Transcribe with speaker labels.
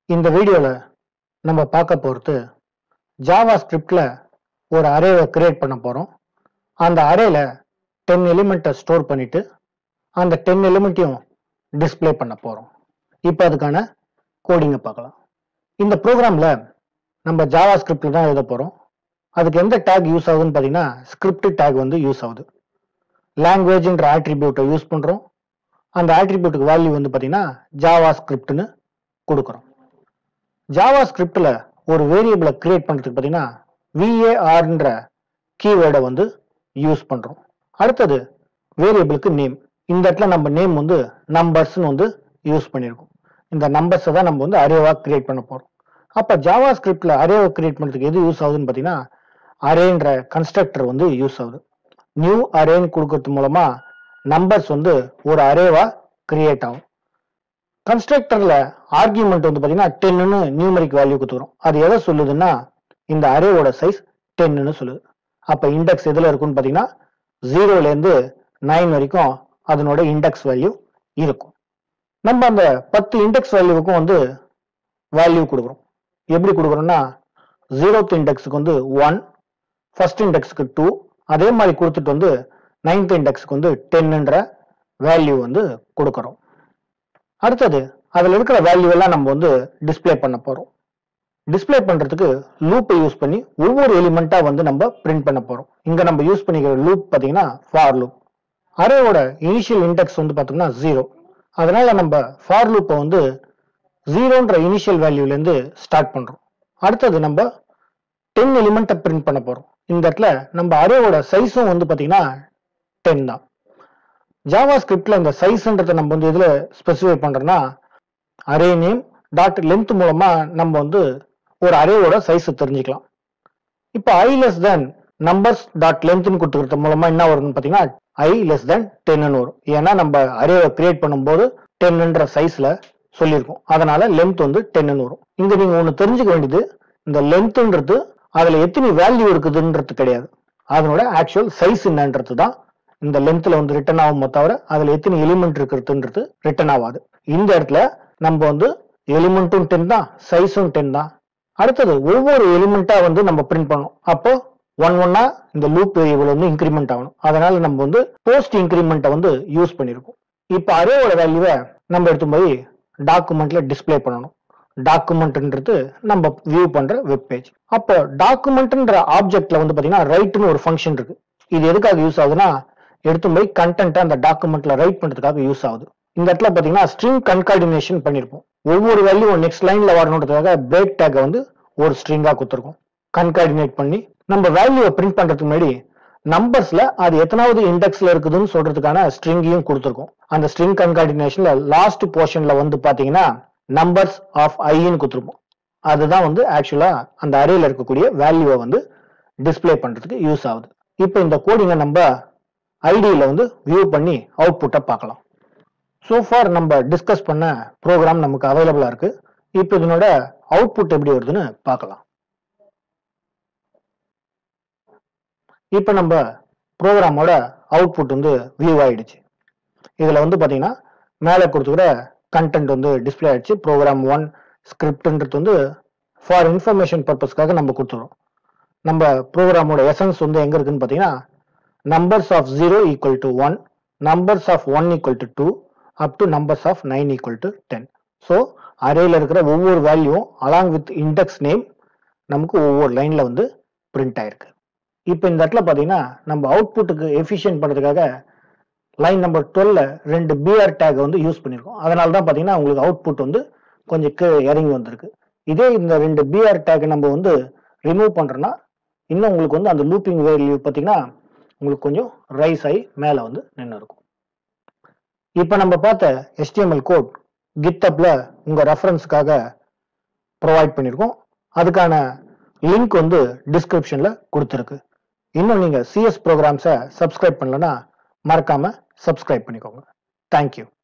Speaker 1: இந்த வீடியோல நம்ம பார்க்க போறது ஜாவா ஸ்கிரிப்ட்ல ஒரு அரேவை கிரியேட் பண்ண போறோம் அந்த அரேல டென் எலிமெண்ட்டை ஸ்டோர் பண்ணிட்டு அந்த டென் எலிமெண்ட்டையும் டிஸ்ப்ளே பண்ண போறோம் இப்போ அதுக்கான கோடிங்கை பார்க்கலாம் இந்த ப்ரோக்ராம்ல நம்ம ஜாவா ஸ்கிரிப்ட்ல தான் எழுத போறோம் அதுக்கு எந்த டேக் யூஸ் ஆகுதுன்னு பார்த்தீங்கன்னா ஸ்கிரிப்ட் டேக் வந்து யூஸ் ஆகுது லாங்குவேஜ்ன்ற ஆட்ரிபியூட்டை யூஸ் பண்றோம் அந்த ஆட்ரிபியூட்டுக்கு வேல்யூ வந்து பார்த்தீங்கன்னா ஜாவா ஸ்கிரிப்ட்னு கொடுக்குறோம் ஜாவா ஸ்கிரிப்ட்ல ஒரு வேரியபிளை கிரியேட் பண்றதுக்கு பார்த்தீங்கன்னா விஏஆர்ன்ற கீவேர்டை வந்து யூஸ் பண்றோம் அடுத்தது வேரியபிளுக்கு நேம் இந்த இடத்துல நம்ம நேம் வந்து நம்பர்ஸ்னு வந்து யூஸ் பண்ணியிருக்கோம் இந்த நம்பர்ஸை தான் நம்ம வந்து அரேவா கிரியேட் பண்ண போறோம் அப்ப ஜாவா ஸ்கிரிப்ட்ல அரேவை கிரியேட் பண்றதுக்கு எது யூஸ் ஆகுதுன்னு பார்த்தீங்கன்னா அரேன்ற கன்ஸ்ட்ரக்டர் வந்து யூஸ் ஆகுது நியூ அரேன்னு கொடுக்கறது மூலமா நம்பர்ஸ் வந்து ஒரு அரேவா கிரியேட் ஆகும் கன்ஸ்ட்ரக்டர்ல ஆர்கியூமெண்ட் வந்து பாத்தீங்கன்னா டென்னு நியூமரிக் வேல்யூ கொடுத்துரும் அது எதை சொல்லுதுன்னா இந்த அரேவோட சைஸ் டென்னு சொல்லுது அப்ப இண்டெக்ஸ் எதுல இருக்கும்னு பாத்தீங்கன்னா ஜீரோல இருந்து நைன் வரைக்கும் அதனோட இண்டெக்ஸ் வேல்யூ இருக்கும் நம்ம அந்த பத்து இண்டெக்ஸ் வேல்யூவுக்கும் வந்து வேல்யூ கொடுக்குறோம் எப்படி கொடுக்குறோம்னா ஜீரோத் இண்டெக்ஸுக்கு வந்து ஒன் ஃபர்ஸ்ட் இண்டெக்ஸுக்கு டூ அதே மாதிரி கொடுத்துட்டு வந்து நைன்த் இண்டெக்ஸுக்கு வந்து டென்னுன்ற வேல்யூ வந்து கொடுக்குறோம் அடுத்தது அதில் இருக்கிற வேல்யூ எல்லாம் நம்ம வந்து டிஸ்ப்ளே பண்ண போறோம் டிஸ்ப்ளே பண்றதுக்கு லூப்பை யூஸ் பண்ணி ஒவ்வொரு எலிமெண்டா வந்து நம்ம பிரிண்ட் பண்ண போறோம் இங்க நம்ம யூஸ் பண்ணிக்கிற லூப் பாத்தீங்கன்னா ஃபார் லூப் அரேவோட இனிஷியல் இண்டெக்ஸ் வந்து பாத்தீங்கன்னா ஜீரோ அதனால நம்ம ஃபார் லூப்பை வந்து ஜீரோன்ற இனிஷியல் வேல்யூல இருந்து ஸ்டார்ட் பண்றோம் அடுத்தது நம்ம டென் எலிமெண்ட்டை பிரிண்ட் பண்ண போறோம் இந்த இடத்துல நம்ம அரேவோட சைஸும் வந்து பாத்தீங்கன்னா டென் தான் ஜாவா ஸ்கிரிப்ட்ல இந்த சைஸ்ன்றதை நம்ம வந்து எதுல ஸ்பெசிஃபை பண்றோம்னா அரே நேம் டாட் லென்த் மூலமா நம்ம வந்து ஒரு அரேவோட சைஸ் தெரிஞ்சுக்கலாம் இப்போ I less than numbers dot லென்த்னு கொடுத்துக்கிறது மூலமா என்ன வரும்னு பாத்தீங்கன்னா ஐ லெஸ் தென் டென்னு வரும் ஏன்னா நம்ம அரேவை கிரியேட் பண்ணும்போது டென்னுன்ற சைஸ்ல சொல்லியிருக்கோம் அதனால லென்த் வந்து டென்னு வரும் இங்க நீங்க ஒண்ணு தெரிஞ்சுக்க வேண்டியது இந்த லென்த்ன்றது அதுல எத்தனை வேல்யூ இருக்குதுன்றது கிடையாது அதனோட ஆக்சுவல் சைஸ் என்னன்றது தான் இந்த லென்த்ல வந்து ரிட்டர்ன் ஆகும் தவிர அதுல எத்தனை எலிமெண்ட் இருக்கிறதுன்றது ரிட்டர்ன் ஆகாது இந்த இடத்துல நம்ம வந்து எலிமெண்ட்டும் டென் தான் சைஸும் டென் தான் அடுத்தது ஒவ்வொரு எலிமெண்டா வந்து நம்ம பிரிண்ட் பண்ணணும் அப்போ ஒன் ஒன்னா இந்த லூப் வேரியபிள் வந்து இன்க்ரிமெண்ட் ஆகணும் அதனால நம்ம வந்து போஸ்ட் இன்க்ரிமெண்ட்டை வந்து யூஸ் பண்ணியிருக்கோம் இப்போ அரேவோட வேல்யூவை நம்ம எடுத்து போய் டாக்குமெண்ட்ல டிஸ்ப்ளே பண்ணணும் டாக்குமெண்ட்ன்றது நம்ம வியூ பண்ற வெப் பேஜ் அப்போ டாக்குமெண்ட்ன்ற ஆப்ஜெக்ட்ல வந்து பாத்தீங்கன்னா ரைட்னு ஒரு ஃபங்க்ஷன் இருக்கு இது எதுக்காக யூஸ் ஆகுதுன்னா எடுத்து போய் கண்டென்ட்டை அந்த டாக்குமெண்ட்ல ரைட் பண்றதுக்காக யூஸ் ஆகுது இந்த இடத்துல பாத்தீங்கன்னா ஸ்ட்ரிங் கன்கார்டினேஷன் பண்ணிருப்போம் ஒவ்வொரு வேல்யூ நெக்ஸ்ட் லைன்ல வரணுன்றதுக்காக பிரேக் டேக்கை வந்து ஒரு ஸ்ட்ரிங்கா கொடுத்துருக்கோம் கன்கார்டினேட் பண்ணி நம்ம வேல்யூவை பிரிண்ட் பண்றதுக்கு முன்னாடி நம்பர்ஸ்ல அது எத்தனாவது இண்டெக்ஸ்ல இருக்குதுன்னு சொல்றதுக்கான ஸ்ட்ரிங்கையும் கொடுத்துருக்கோம் அந்த ஸ்ட்ரிங் கன்கார்டினேஷன்ல லாஸ்ட் போர்ஷன்ல வந்து பாத்தீங்கன்னா நம்பர்ஸ் ஆஃப் ஐன்னு கொடுத்துருப்போம் அதுதான் வந்து ஆக்சுவலா அந்த அரேல இருக்கக்கூடிய வேல்யூவை வந்து டிஸ்ப்ளே பண்றதுக்கு யூஸ் ஆகுது இப்போ இந்த கோடிங்கை நம்ம ஐடியில வந்து வியூ பண்ணி அவுட்புட்டை பார்க்கலாம் ஸோ ஃபார் நம்ம டிஸ்கஸ் பண்ண ப்ரோக்ராம் நமக்கு அவைலபிளா இருக்கு இப்போ இதனோட அவுட்புட் எப்படி வருதுன்னு பார்க்கலாம் இப்போ நம்ம ப்ரோக்ராமோட அவுட்புட் வந்து வியூ ஆயிடுச்சு இதுல வந்து பாத்தீங்கன்னா மேலே கொடுத்துக்கிற கண்டென்ட் வந்து டிஸ்பிளே ஆயிடுச்சு ப்ரோக்ராம் ஒன் ஸ்கிரிப்ட்ன்றது வந்து ஃபார் இன்ஃபர்மேஷன் பர்பஸ்க்காக நம்ம கொடுத்துறோம் நம்ம ப்ரோக்ராமோட எசன்ஸ் வந்து எங்க இருக்குன்னு பாத்தீங்கன்னா numbers of zero equal to one numbers of one equal to two up to numbers of nine equal to ten so அரேல இருக்கிற ஒவ்வொரு வேல்யூவும் அலாங் வித் இண்டெக்ஸ் நேம் நமக்கு ஒவ்வொரு லைன்ல வந்து பிரிண்ட் ஆயிருக்கு இப்போ இந்த இடத்துல பார்த்தீங்கன்னா நம்ம அவுட்புட்டுக்கு எஃபிஷியன்ட் பண்ணுறதுக்காக லைன் நம்பர் டுவெல்ல ரெண்டு பிஆர் டேக் வந்து யூஸ் பண்ணியிருக்கோம் அதனால தான் பார்த்தீங்கன்னா உங்களுக்கு அவுட்புட் வந்து கொஞ்சம் கீழே இறங்கி வந்திருக்கு இதே இந்த ரெண்டு பிஆர் டேக் நம்ம வந்து ரிமூவ் பண்ணுறோன்னா இன்னும் உங்களுக்கு வந்து அந்த லூப்பிங் வேல்யூ பார்த்தீங்கன்னா உங்களுக்கு கொஞ்சம் ரைஸ் ஆகி மேலே வந்து நின்று இருக்கும் இப்போ நம்ம பார்த்த எஸ்டிஎம்எல் கோட் கிட்டப்ல உங்கள் ரெஃபரன்ஸுக்காக ப்ரொவைட் பண்ணியிருக்கோம் அதுக்கான லிங்க் வந்து டிஸ்கிரிப்ஷன்ல கொடுத்துருக்கு இன்னும் நீங்க சிஎஸ் ப்ரோக்ராம்ஸை சப்ஸ்கிரைப் பண்ணலன்னா மறக்காம சப்ஸ்கிரைப் பண்ணிக்கோங்க தேங்க்யூ